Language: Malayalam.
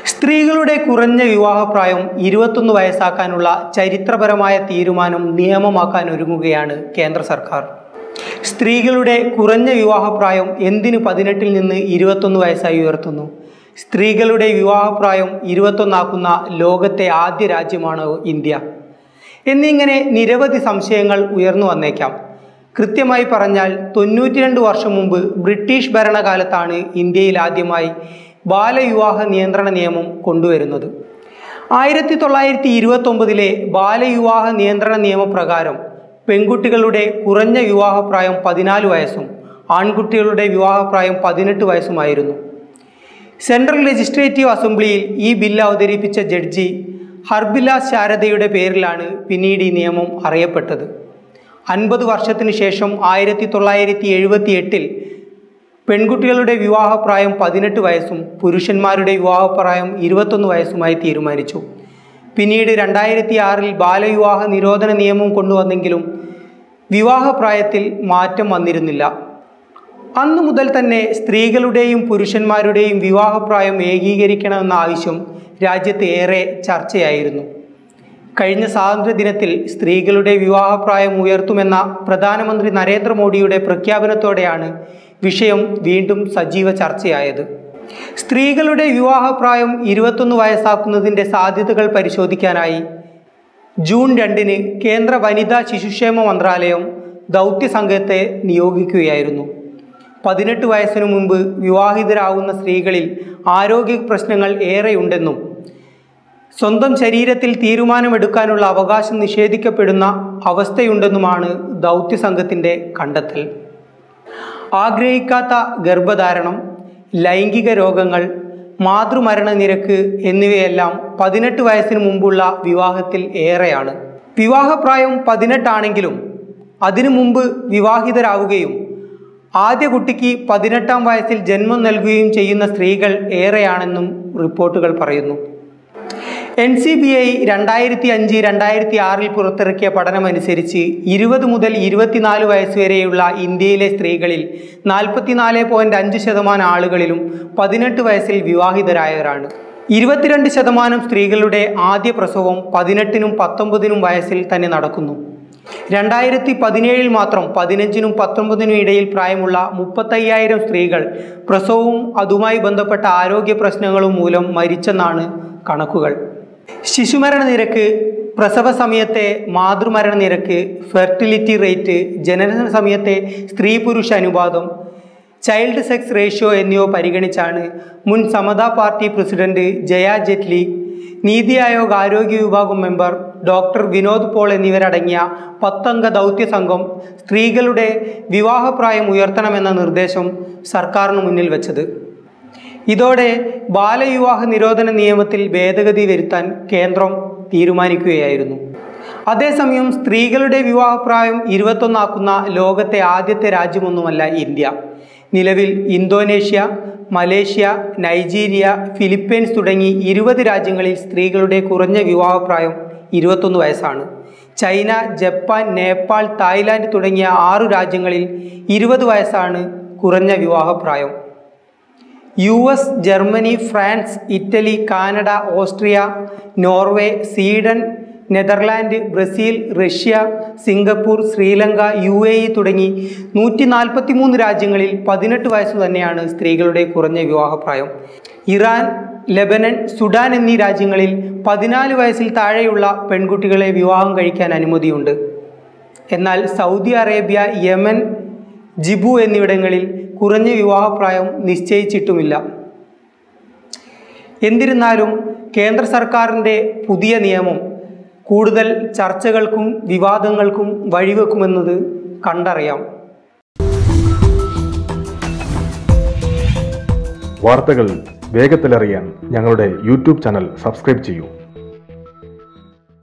സ്ത്രീകളുടെ കുറഞ്ഞ വിവാഹപ്രായം ഇരുപത്തൊന്ന് വയസ്സാക്കാനുള്ള ചരിത്രപരമായ തീരുമാനം നിയമമാക്കാൻ ഒരുങ്ങുകയാണ് കേന്ദ്ര സർക്കാർ സ്ത്രീകളുടെ കുറഞ്ഞ വിവാഹപ്രായം എന്തിന് പതിനെട്ടിൽ നിന്ന് ഇരുപത്തൊന്ന് വയസ്സായി ഉയർത്തുന്നു സ്ത്രീകളുടെ വിവാഹപ്രായം ഇരുപത്തൊന്നാക്കുന്ന ലോകത്തെ ആദ്യ രാജ്യമാണ് ഇന്ത്യ എന്നിങ്ങനെ നിരവധി സംശയങ്ങൾ ഉയർന്നു വന്നേക്കാം കൃത്യമായി പറഞ്ഞാൽ തൊണ്ണൂറ്റി രണ്ട് വർഷം മുമ്പ് ബ്രിട്ടീഷ് ഭരണകാലത്താണ് ഇന്ത്യയിൽ ആദ്യമായി ബാലവിവാഹ നിയന്ത്രണ നിയമം കൊണ്ടുവരുന്നത് ആയിരത്തി തൊള്ളായിരത്തി ഇരുപത്തൊമ്പതിലെ ബാലവിവാഹ നിയന്ത്രണ നിയമപ്രകാരം പെൺകുട്ടികളുടെ കുറഞ്ഞ വിവാഹപ്രായം പതിനാല് വയസ്സും ആൺകുട്ടികളുടെ വിവാഹപ്രായം പതിനെട്ട് വയസ്സുമായിരുന്നു സെൻട്രൽ ലെജിസ്ലേറ്റീവ് അസംബ്ലിയിൽ ഈ ബില്ല് അവതരിപ്പിച്ച ജഡ്ജി ഹർബിലാസ് ശാരദയുടെ പേരിലാണ് പിന്നീട് ഈ നിയമം അറിയപ്പെട്ടത് അൻപത് വർഷത്തിനു ശേഷം ആയിരത്തി തൊള്ളായിരത്തി എഴുപത്തി എട്ടിൽ പെൺകുട്ടികളുടെ വിവാഹപ്രായം പതിനെട്ട് വയസ്സും പുരുഷന്മാരുടെ വിവാഹപ്രായം ഇരുപത്തൊന്ന് വയസ്സുമായി തീരുമാനിച്ചു പിന്നീട് രണ്ടായിരത്തി ആറിൽ ബാലവിവാഹ നിരോധന നിയമം കൊണ്ടുവന്നെങ്കിലും വിവാഹപ്രായത്തിൽ മാറ്റം വന്നിരുന്നില്ല അന്നു മുതൽ തന്നെ സ്ത്രീകളുടെയും പുരുഷന്മാരുടെയും വിവാഹപ്രായം ഏകീകരിക്കണമെന്ന ആവശ്യം രാജ്യത്ത് ഏറെ ചർച്ചയായിരുന്നു കഴിഞ്ഞ സ്വാതന്ത്ര്യ ദിനത്തിൽ സ്ത്രീകളുടെ വിവാഹപ്രായം ഉയർത്തുമെന്ന പ്രധാനമന്ത്രി നരേന്ദ്രമോദിയുടെ പ്രഖ്യാപനത്തോടെയാണ് വിഷയം വീണ്ടും സജീവ ചർച്ചയായത് സ്ത്രീകളുടെ വിവാഹപ്രായം ഇരുപത്തൊന്ന് വയസ്സാക്കുന്നതിൻ്റെ സാധ്യതകൾ പരിശോധിക്കാനായി ജൂൺ രണ്ടിന് കേന്ദ്ര വനിതാ ശിശുക്ഷേമ മന്ത്രാലയം ദൗത്യ സംഘത്തെ നിയോഗിക്കുകയായിരുന്നു പതിനെട്ട് വയസ്സിനു മുമ്പ് വിവാഹിതരാകുന്ന സ്ത്രീകളിൽ ആരോഗ്യ പ്രശ്നങ്ങൾ ഏറെയുണ്ടെന്നും സ്വന്തം ശരീരത്തിൽ തീരുമാനമെടുക്കാനുള്ള അവകാശം നിഷേധിക്കപ്പെടുന്ന അവസ്ഥയുണ്ടെന്നുമാണ് ദൗത്യ സംഘത്തിൻ്റെ കണ്ടെത്തൽ ആഗ്രഹിക്കാത്ത ഗർഭധാരണം ലൈംഗിക രോഗങ്ങൾ മാതൃമരണ നിരക്ക് എന്നിവയെല്ലാം പതിനെട്ട് വയസ്സിന് മുമ്പുള്ള വിവാഹത്തിൽ ഏറെയാണ് വിവാഹപ്രായം പതിനെട്ടാണെങ്കിലും അതിനു മുമ്പ് വിവാഹിതരാവുകയും ആദ്യ കുട്ടിക്ക് പതിനെട്ടാം വയസ്സിൽ ജന്മം നൽകുകയും ചെയ്യുന്ന സ്ത്രീകൾ ഏറെയാണെന്നും റിപ്പോർട്ടുകൾ പറയുന്നു എൻ സി ബി ഐ രണ്ടായിരത്തി അഞ്ച് രണ്ടായിരത്തി ആറിൽ പുറത്തിറക്കിയ പഠനമനുസരിച്ച് ഇരുപത് മുതൽ ഇരുപത്തിനാല് വയസ്സ് വരെയുള്ള ഇന്ത്യയിലെ സ്ത്രീകളിൽ നാൽപ്പത്തിനാല് പോയിന്റ് അഞ്ച് ശതമാനം ആളുകളിലും പതിനെട്ട് വയസ്സിൽ വിവാഹിതരായവരാണ് ഇരുപത്തിരണ്ട് ശതമാനം സ്ത്രീകളുടെ ആദ്യ പ്രസവം പതിനെട്ടിനും പത്തൊമ്പതിനും വയസ്സിൽ തന്നെ നടക്കുന്നു രണ്ടായിരത്തി പതിനേഴിൽ മാത്രം പതിനഞ്ചിനും പത്തൊമ്പതിനും ഇടയിൽ പ്രായമുള്ള മുപ്പത്തയ്യായിരം സ്ത്രീകൾ പ്രസവവും അതുമായി ബന്ധപ്പെട്ട ആരോഗ്യ പ്രശ്നങ്ങളും മൂലം മരിച്ചെന്നാണ് കണക്കുകൾ ശിശുമരണ നിരക്ക് പ്രസവ സമയത്തെ മാതൃമരണ നിരക്ക് ഫെർട്ടിലിറ്റി റേറ്റ് ജനന സമയത്തെ സ്ത്രീ പുരുഷ അനുപാതം ചൈൽഡ് സെക്സ് റേഷ്യോ എന്നിവ പരിഗണിച്ചാണ് മുൻ സമതാ പാർട്ടി പ്രസിഡന്റ് ജയ ജെറ്റ്ലി നീതി ആയോഗ് ആരോഗ്യ വിഭാഗം മെമ്പർ ഡോക്ടർ വിനോദ് പോൾ എന്നിവരടങ്ങിയ പത്തംഗ ദൗത്യ സംഘം സ്ത്രീകളുടെ വിവാഹപ്രായം ഉയർത്തണമെന്ന നിർദ്ദേശം സർക്കാരിന് മുന്നിൽ വെച്ചത് ഇതോടെ ബാലവിവാഹ നിരോധന നിയമത്തിൽ ഭേദഗതി വരുത്താൻ കേന്ദ്രം തീരുമാനിക്കുകയായിരുന്നു അതേസമയം സ്ത്രീകളുടെ വിവാഹപ്രായം ഇരുപത്തൊന്നാക്കുന്ന ലോകത്തെ ആദ്യത്തെ രാജ്യമൊന്നുമല്ല ഇന്ത്യ നിലവിൽ ഇന്തോനേഷ്യ മലേഷ്യ നൈജീരിയ ഫിലിപ്പീൻസ് തുടങ്ങി ഇരുപത് രാജ്യങ്ങളിൽ സ്ത്രീകളുടെ കുറഞ്ഞ വിവാഹപ്രായം ഇരുപത്തൊന്ന് വയസ്സാണ് ചൈന ജപ്പാൻ നേപ്പാൾ തായ്ലാൻഡ് തുടങ്ങിയ ആറു രാജ്യങ്ങളിൽ ഇരുപത് വയസ്സാണ് കുറഞ്ഞ വിവാഹപ്രായം U S Germany France Italy Canada Austria Norway Sweden Netherland Brazil Russia Singapore Sri Lanka U A E തുടങ്ങി നൂറ്റി നാൽപ്പത്തി മൂന്ന് രാജ്യങ്ങളിൽ പതിനെട്ട് വയസ്സ് തന്നെയാണ് സ്ത്രീകളുടെ കുറഞ്ഞ വിവാഹപ്രായം ഇറാൻ ലെബനൻ സുഡാൻ എന്നീ രാജ്യങ്ങളിൽ പതിനാല് വയസ്സിൽ താഴെയുള്ള പെൺകുട്ടികളെ വിവാഹം കഴിക്കാൻ അനുമതിയുണ്ട് എന്നാൽ സൗദി അറേബ്യ യമൻ ജിബു എന്നിവിടങ്ങളിൽ കുറഞ്ഞ വിവാഹപ്രായം നിശ്ചയിച്ചിട്ടുമില്ല എന്നിരുന്നാലും കേന്ദ്ര സർക്കാരിൻ്റെ പുതിയ നിയമം കൂടുതൽ ചർച്ചകൾക്കും വിവാദങ്ങൾക്കും വഴിവെക്കുമെന്നത് കണ്ടറിയാം വാർത്തകൾ വേഗത്തിലറിയാൻ ഞങ്ങളുടെ യൂട്യൂബ് ചാനൽ സബ്സ്ക്രൈബ് ചെയ്യൂ